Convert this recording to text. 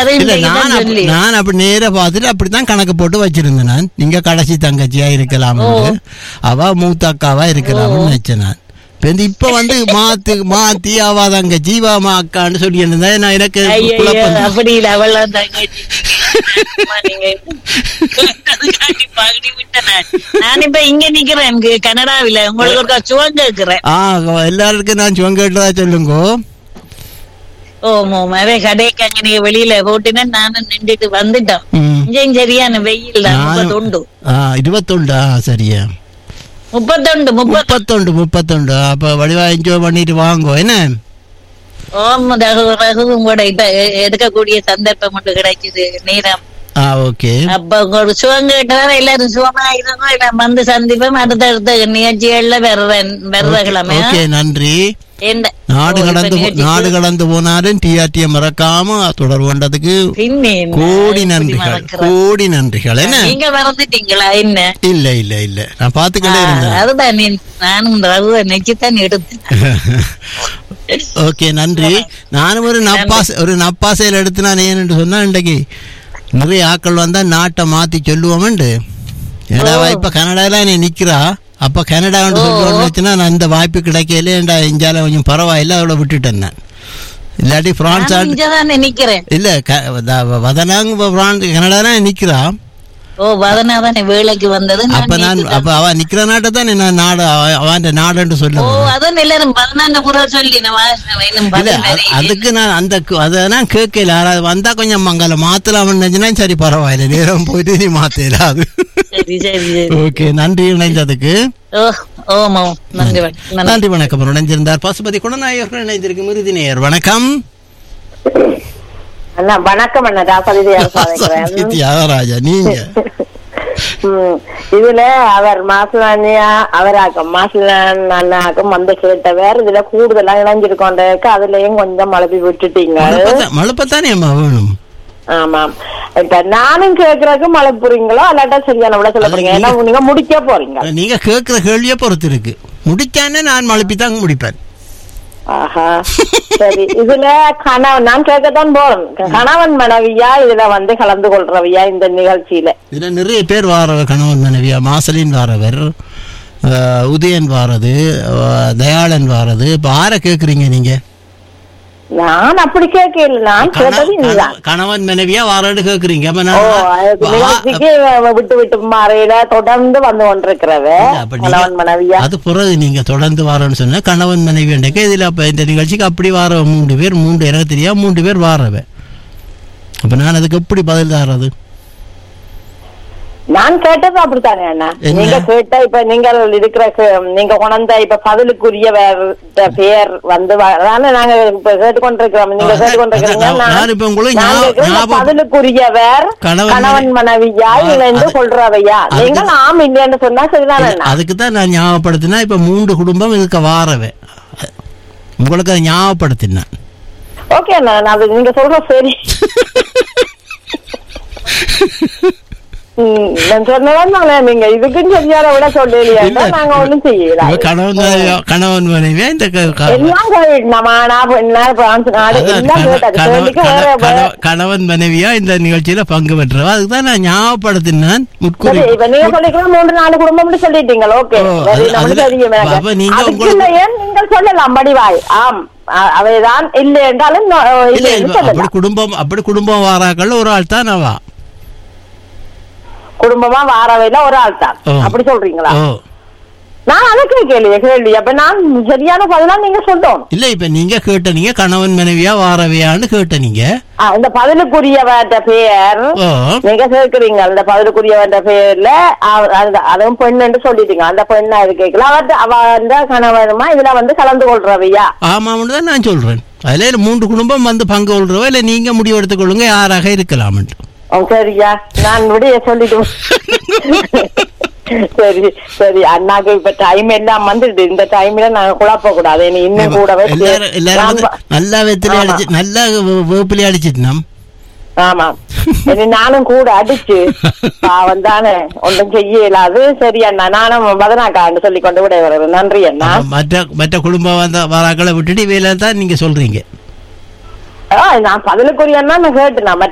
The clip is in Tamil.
அதையும் இல்ல செய்யதான் நான் அப்ப- சொல்லி. நான் அப்படி நேரா பார்த்துட்டு அப்படித்தான் கணக்கு போட்டு வச்சிருந்தேன் நான் நீங்க கடைசி தங்கச்சியா இருக்கலாம் அவ மூத்த அக்காவா இருக்கலாம்னு நினைச்சேன் நான் இப்ப இந்த இப்ப வந்து மாத்து மாத்தி அவ தங்கச்சி இவ அம்மா அக்கான்னு சொல்லி இருந்தா நான் எனக்கு ஐயையோ, குழப்பம் தான். அப்படி இல்ல அவள்லாம் தங்கச்சி அம்மா, நீங்க அதுக்காண்டி பகுடி விட்டேன் நான். நான் இப்ப இங்க நிக்கிறேன் இங்க கனடாவில உங்களுக்கு ஒரு சுவம் கேக்குறேன் ஆ எல்லாருக்கும் நான் சுவங்க கேட்டதா சொல்லுங்க ஓ மோமாவே கடைக்கு அங்க நீங்க வெளியில போட்டுனேன் நானும் நின்றுட்டு வந்துட்டோம் ம். இங்கேயும் சரியான வெயில் தான் நானும்- முப்பத்தொண்டு ஆ இருபத்தொண்டு ஆ சரியா முப்பத்தொண்டு முப்பத்தி முப்பத்தொண்டு முப்பத்தொண்டு அப்ப வடிவா என்ஜாய் பண்ணிட்டு வாங்கோ என்ன ஓம் ரகு ரகுவும் கூட இப்ப எ- எடுக்கக்கூடிய சந்தர்ப்பம் மட்டும் கிடைக்குது நேரம் ஆ ஓகே அப்ப ஒரு சுகம் கேட்டதால எல்லாரும் சுகமா இருந்தோம் எல்லாம் வந்து சந்திப்போம் அடுத்தடுத்த நிகழ்ச்சிகள்ல வர்றேன் வர்ற கிழமை ஓகே நன்றி என்ன நாடு ஓ, இப்ப கடந்து போ- நிகழ்ச்சிக்கு நாடு கடந்து போனாலும் டிஆர்டியை மறக்காம தொடர்பு கொண்டதுக்கு பின்ன என்ன? கோடி இப்படி நன்றிகள் மறக்கிறேன். கோடி நன்றிகள் என்ன நீங்க மறந்துட்டீங்களா என்ன இல்ல இல்ல இல்ல நான் பாத்துக்கிட்டே ஆ, இருந்தேன் அதுதான் நீ- நானும் ரகுவை நெச்சுதான் எடுத்தேன் ஓகே நன்றி நானும் ஒரு நப்பாசை ஒரு நப்பாசையில் எடுத்து நான் ஏன்னு சொன்னா இன்றைக்கு நிறைய ஆட்கள் வந்தா நாட்டை மாத்தி சொல்லுவோம்ண்டு ஏடா இப்ப கனடால நீ நிக்கிறா அப்ப கனடான்னு சொல்லுவோம்னு வச்சுன்னா நான் இந்த வாய்ப்பு கிடைக்கல ஏன்டா இந்தியால கொஞ்சம் பரவாயில்ல அவளை விட்டுட்டேன் நான் இல்லாட்டி பிரான்ஸ் ஆண்டு இங்கதான் நிக்கிறேன் இல்ல க- த- வதனாங்க பிரான்ஸ் கனடால நிக்கிறா ஓ வதனாதானே வேலைக்கு வந்தது நான் அப்ப நான் நேத்து அப்ப அவ நிக்கிற நாட்டை தான் நான் நாடு அவ- அவன் நாடுன்னு ஓ சொல்லுவேன் அதான் எல்லாரும் பதினான்கு குரல் சொல்லி நான் வாசினேன். இன்னும் இல்ல பதில் அ- நிறைய. அதுக்கு நான் அந்த கு- அத நான் கேட்கல யாராவது வந்தா கொஞ்சம் மங்கள மாத்தலாம்னு நினைச்சுனா சரி பரவாயில்ல நேரம் போயிட்டு நீ மாத்தல அது சரி சரி சரி ஓகே நன்றி இணைந்ததுக்கு ஓ ஓமோ நன்றி வணக்கம். நன்றி நன்றி வணக்கம் இணைஞ்சிருந்தார் பசுபதி குணநாயகர்கள் இணைந்திருக்கு மிருதி நேயர் வணக்கம் அண்ணா வணக்கம் அண்ணா ராசதிதி அரசாங்கிறேன் தியாகராஜா நீங்க ம், இதுல அவர் மாசிலானியா அவராக்கும் மாசிலான் அண்ணாக்கும் வந்து கேட்டவர் இதுல கூடுதலா இணைஞ்சிருக்கோண்டக்கு அதுலயும் கொஞ்சம் மழப்பி விட்டுட்டீங்க மழுப்பத்தான் மழுப்பத்தானே அம்மா வேணும் ஆமாம் இப்ப நானும் கேக்குறதுக்கு மழை புரியுங்களோ அல்லாட்டா சரியான விட சொல்ல போறீங்க ஏன்னா நீங்க முடிக்க போறீங்க நீங்க கேட்கிற கேள்வியை பொறுத்து இருக்கு முடிச்சானே நான் மழுப்பி தான் முடிப்பேன் ஆஹா சரி இதுல கணவன் நான் கேட்கத்தான் போறேன் கணவன் மனைவியா இதுல வந்து கலந்து கொள்றவையா இந்த நிகழ்ச்சியில இதுல நிறைய பேர் வாரவர் கணவன் மனைவியா மாசலின் வாரவர் அஹ், உதயன் வாரது அஹ், தயாளன் வாரது இப்ப ஆரை கேக்குறீங்க நீங்க நான் அப்படி கேட்கல நான் கண- கேட்டது இதுதான் கண- கணவன் மனைவியா வாரடு கேக்குறீங்க அப்ப ஓ நான் அதுக்கு வா- நிகழ்ச்சிக்கு விட்டு விட்டு மாறையில தொடர்ந்து வந்து கொண்டிருக்கிறவ இல்ல, அப்ப நீங்க- கணவன் மனைவியா அது பிறகு நீங்க தொடர்ந்து வாரன்னு சொன்னா கணவன் மனைவி அன்றைக்கு இதுல அப்ப இந்த நிகழ்ச்சிக்கு அப்படி வார மூன்று பேர் மூன்று எனக்கு தெரியா மூன்று பேர் வாரவ அப்ப நான் அதுக்கு எப்படி பதில் தாரது நான் கேட்டது அப்படித்தானே அண்ணா என்ன? நீங்க கேட்ட இப்ப நீங்கள் இருக்கிற கு- நீங்க கொண்ட இப்ப பதிலுக்குரிய வேற பெயர் வந்து வ- அதானே நாங்க இப்ப கேட்டுக்கொண்டிருக்கிறோம் நீங்க அதான், கேட்டுக்கொண்டிருக்கிறீங்க அதான், நான் நான் இப்ப உங்களுக்கு நான் ஞா- கேட்கிறேன், இந்த ஞாபகம்- பதிலுக்குரியவர் கணவன் கணவன் மனைவியா ஆ, இணைந்து அது- கொள்றவையா அதுக்கு- நீங்கள் ஆம் இல்லைன்னு சொன்னா சரிதானே அண்ணா அதுக்கு தான் நான் ஞாபகப்படுத்தினா இப்ப மூன்று குடும்பம் இதுக்கு வாரவே உங்களுக்கு அதை ஞாபகப்படுத்தினேன் ஓகே அண்ணா நான் அது நீங்க சொல்ற சரி ம், நான் சொன்னதானே நீங்க இதுக்கும் சரியான விட சொல்லலையா இல்ல. நாங்க ஒண்ணும் செய்யல இப்ப கணவன் மனைவியா- கணவன் மனைவியா இந்த க- க- எல்லாம் கேட்டுனமானா பெண்ணா பிரான்ஸ் நாடு அதான் எல்லாம் கண- கேட்டாச்சு கணவன் கேள்விக்கு வேற கண- வேற- கணவன் கணவன் மனைவியா இந்த நிகழ்ச்சியில பங்கு பெற்றவா அதுக்கு தான் நான் ஞாபகப்படுத்தினேன் சரி முற்குறி இப்ப நீங்க சொல்லிக்கிற மூன்று நாலு குடும்பம் சொல்லிட்டீங்க ஓகே ஓ, சரி அது- நம்மளுக்கு அதுல- தெரியும் எனக்கு. அப்ப நீங்க அதுக்கு உங்களுக்கு- இல்லையே நீங்கள் சொல்லலாம் படிவாய் ஆம் அ- அவைதான் இல்லை என்றாலும் நோ- இல்ல இல்லை என்று இப்ப அப்படி சொல்லலாம் குடும்பம் அப்படி குடும்பம் வாராக்கள் ஒரு ஆள் தான் அவா குடும்பமா வாரவையில ஒரு ஆள் தான் ஓ. அப்படி சொல்றீங்களா ஓ நான் அதுக்கு கேள்வி கேள்வி அப்ப நான் சரியான பதிலா நீங்க சொல்லணும் இல்ல இப்ப நீங்க கேட்ட நீங்க கணவன் மனைவியா வாரவையான்னு கேட்ட நீங்க ஆ, இந்த பதிலுக்குரியவற்ற பெயர் ஓ நீங்க சேர்க்கிறீங்க அந்த பதிலுக்குரியவன்ற பெயர்ல அவ- அந்த- அதுவும் பெண்ணுன்னு சொல்லிட்டீங்க அந்த பெண்ணா இது கேட்கல அவ அவ அந்த கணவனுமா இதுல வந்து கலந்து கொள்றவையா ஆமாம்னு தான் நான் சொல்றேன் அதுல மூன்று குடும்பம் வந்து பங்கு கொள்றவோ இல்ல நீங்க முடிவு எடுத்துக்கொள்ளுங்க யாராக இருக்கலாம்னு ஓ, சரியா நான் விடைய சொல்லிட்டு சரி சரி அண்ணாக்கு இப்ப டைம் எல்லாம் வந்துடுது இந்த டைம்ல நாங்க குழப்ப கூடாது இனி இன்னும் கூடவே எல்லாரும் எல்லாரும் வந்து நான் ப- நல்லா வெத்திலே ஆமா. அடிச்சு நல்லா வே- வேப்பிலே அடிச்சிட்டு நாம் ஆமா இனி நானும் கூட அடிச்சு பாவம் தானே ஒன்றும் செய்ய இயலாது சரி அண்ணா நானும் பதனாக்கான்னு சொல்லி கொண்டு விட வருவேன் நன்றி அண்ணா மற்ற மற்ற குடும்பம் வந்த வாராக்களை விட்டுட்டு வேலை தான் நீங்க சொல்றீங்க ஆ, நான் பதிலுக்குரிய அண்ணா நான் கேட்டு நான்